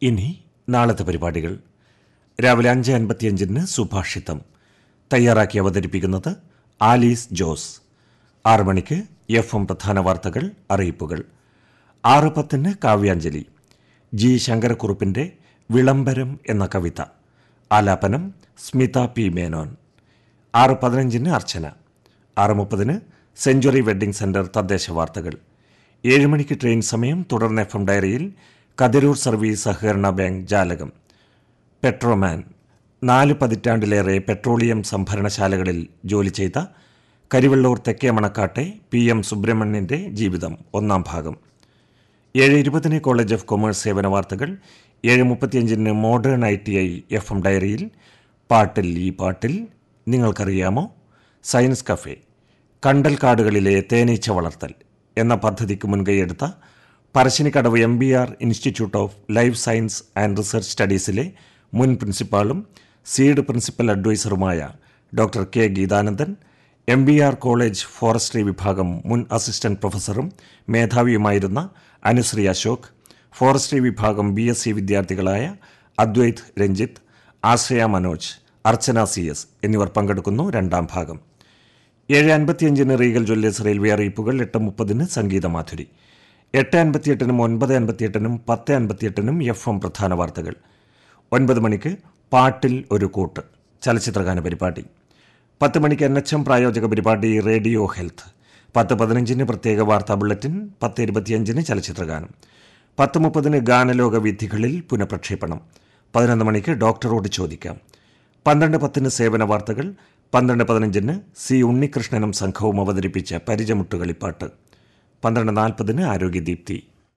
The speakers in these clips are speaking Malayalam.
ഇനി നാളത്തെ പരിപാടികൾ രാവിലെ അഞ്ച് അൻപത്തിയഞ്ചിന് സുഭാഷിതം തയ്യാറാക്കി അവതരിപ്പിക്കുന്നത് ആലീസ് ജോസ് ആറ് മണിക്ക് എഫ് എം പ്രധാന വാർത്തകൾ അറിയിപ്പുകൾ ആറ് പത്തിന് കാവ്യാഞ്ജലി ജി ശങ്കരക്കുറുപ്പിന്റെ വിളംബരം എന്ന കവിത ആലാപനം സ്മിത പി മേനോൻ ആറ് പതിനഞ്ചിന് അർച്ചന ആറ് മുപ്പതിന് സെഞ്ചുറി വെഡ്ഡിംഗ് സെന്റർ തദ്ദേശ വാർത്തകൾ ഏഴ് മണിക്ക് ട്രെയിൻ സമയം തുടർന്ന് എഫ് എം ഡയറിയിൽ കതിരൂർ സർവീസ് സഹകരണ ബാങ്ക് ജാലകം പെട്രോമാൻ നാല് പതിറ്റാണ്ടിലേറെ പെട്രോളിയം സംഭരണശാലകളിൽ ജോലി ചെയ്ത കരിവെള്ളൂർ തെക്കേ മണക്കാട്ടെ പി എം സുബ്രഹ്മണ്യന്റെ ജീവിതം ഒന്നാം ഭാഗം ഏഴ് ഇരുപതിന് കോളേജ് ഓഫ് കൊമേഴ്സ് സേവന വാർത്തകൾ ഏഴ് മുപ്പത്തിയഞ്ചിന് modern I T I F M ഡയറിയിൽ പാട്ടിൽ ഈ പാട്ടിൽ നിങ്ങൾക്കറിയാമോ സയൻസ് കഫേ കണ്ടൽക്കാടുകളിലെ തേനീച്ച വളർത്തൽ എന്ന പദ്ധതിക്ക് മുൻകൈയെടുത്ത Parassinikkadavu M B R institute of life science and research സ്റ്റഡീസിലെ മുൻ പ്രിൻസിപ്പാളും സീഡ് പ്രിൻസിപ്പൽ അഡ്വൈസറുമായ doctor K Geethanandan M B R college forestry വിഭാഗം മുൻ അസിസ്റ്റന്റ് പ്രൊഫസറും മേധാവിയുമായിരുന്ന അനുശ്രീ അശോക് ഫോറസ്ട്രി വിഭാഗം ബി എസ് സി വിദ്യാർത്ഥികളായ അദ്വൈത് രഞ്ജിത്ത് ആശ്രയ മനോജ് അർച്ചന സി എസ് എന്നിവർ പങ്കെടുക്കുന്നു രണ്ടാം ഭാഗം ഏഴ് അൻപത്തിയഞ്ചിന് റീഗൽ ജ്വല്ലേഴ്സ് റെയിൽവേ അറിയിപ്പുകൾ എട്ട് മുപ്പതിന് സംഗീതമാധുരി എട്ട് അൻപത്തിയെട്ടിനും ഒൻപത് അൻപത്തിയെട്ടിനും പത്ത് അൻപത്തിയെട്ടിനും എഫ് എം പ്രധാന വാർത്തകൾ ഒൻപത് മണിക്ക് പാട്ടിൽ ഒരു കൂട്ട് ചലച്ചിത്രഗാന പരിപാടി പത്ത് മണിക്ക് എൻ എച്ച് എം പ്രായോജക പരിപാടി റേഡിയോ ഹെൽത്ത് പത്ത് പതിനഞ്ചിന് പ്രത്യേക വാർത്താ ബുള്ളറ്റിൻ പത്ത് ഇരുപത്തിയഞ്ചിന് ചലച്ചിത്രഗാനം പത്ത് മുപ്പതിന് ഗാനലോക വിധികളിൽ പുനഃപ്രക്ഷേപണം പതിനൊന്ന് മണിക്ക് ഡോക്ടറോട് ചോദിക്കാം പന്ത്രണ്ട് പത്തിന് സേവന വാർത്തകൾ പന്ത്രണ്ട് പതിനഞ്ചിന് സി ഉണ്ണികൃഷ്ണനും സംഘവും അവതരിപ്പിച്ച പരിചമുട്ടുകളിപ്പാട്ട് പന്ത്രണ്ട് നാൽപ്പതിന് ആരോഗ്യദീപ്തി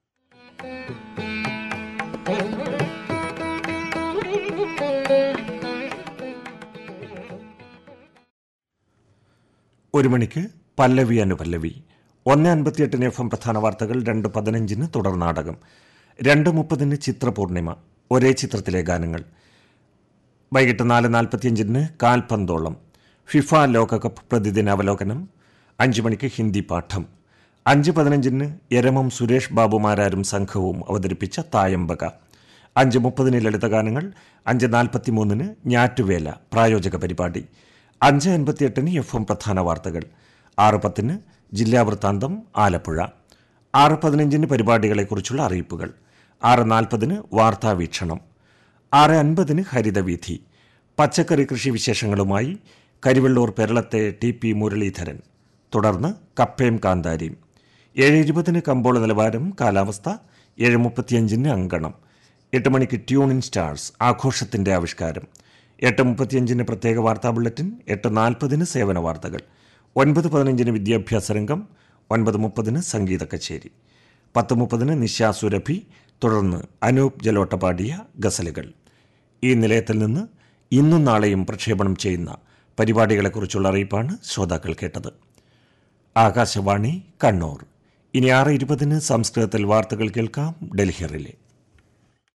ഒരു മണിക്ക് പല്ലവി അനുപല്ലവി ഒന്ന് അൻപത്തിയെട്ടിന് എഫ് എം പ്രധാന വാർത്തകൾ രണ്ട് പതിനഞ്ചിന് തുടർ നാടകം രണ്ട് മുപ്പതിന് ചിത്രപൂർണിമ ഒരേ ചിത്രത്തിലെ ഗാനങ്ങൾ വൈകിട്ട് നാല് നാൽപ്പത്തിയഞ്ചിന് കാൽപന്തോളം ഫിഫ ലോകകപ്പ് പ്രതിദിന അവലോകനം അഞ്ച് മണിക്ക് ഹിന്ദി പാഠം അഞ്ച് പതിനഞ്ചിന് എരമം സുരേഷ് ബാബുമാരാരും സംഘവും അവതരിപ്പിച്ച തായമ്പക അഞ്ച് മുപ്പതിന് ലളിതഗാനങ്ങൾ അഞ്ച് നാൽപ്പത്തിമൂന്നിന് ഞാറ്റുവേല പ്രായോജക പരിപാടി അഞ്ച് അൻപത്തിയെട്ടിന് എഫ് എം പ്രധാന വാർത്തകൾ ആറ് പത്തിന് ജില്ലാ വൃത്താന്തം ആലപ്പുഴ ആറ് പതിനഞ്ചിന് പരിപാടികളെക്കുറിച്ചുള്ള അറിയിപ്പുകൾ ആറ് നാൽപ്പതിന് വാർത്താവീക്ഷണം ആറ് അൻപതിന് ഹരിതവീഥി പച്ചക്കറി കൃഷി വിശേഷങ്ങളുമായി കരിവെള്ളൂർ പെരളത്തെ ടി പി മുരളീധരൻ തുടർന്ന് കപ്പയും കാന്താരിയും ഏഴ് ഇരുപതിന് കമ്പോള നിലവാരം കാലാവസ്ഥ ഏഴ് മുപ്പത്തിയഞ്ചിന് അങ്കണം എട്ട് മണിക്ക് ട്യൂണിൻ സ്റ്റാർസ് ആഘോഷത്തിന്റെ ആവിഷ്കാരം എട്ട് മുപ്പത്തിയഞ്ചിന് പ്രത്യേക വാർത്താ ബുള്ളറ്റിൻ എട്ട് നാൽപ്പതിന് സേവന വാർത്തകൾ ഒൻപത് പതിനഞ്ചിന് വിദ്യാഭ്യാസ രംഗം ഒൻപത് മുപ്പതിന് സംഗീത കച്ചേരി പത്ത് മുപ്പതിന് നിശാ സുരഭി തുടർന്ന് അനൂപ് ജലോട്ട പാടിയ ഗസലുകൾ ഈ നിലയത്തിൽ നിന്ന് ഇന്നും നാളെയും പ്രക്ഷേപണം ചെയ്യുന്ന പരിപാടികളെക്കുറിച്ചുള്ള അറിയിപ്പാണ് ശ്രോതാക്കൾ കേട്ടത് ആകാശവാണി കണ്ണൂർ ഇനി ആറ് ഇരുപതിന് സംസ്കൃതത്തിൽ വാർത്തകൾ കേൾക്കാം ഡൽഹി റിലേ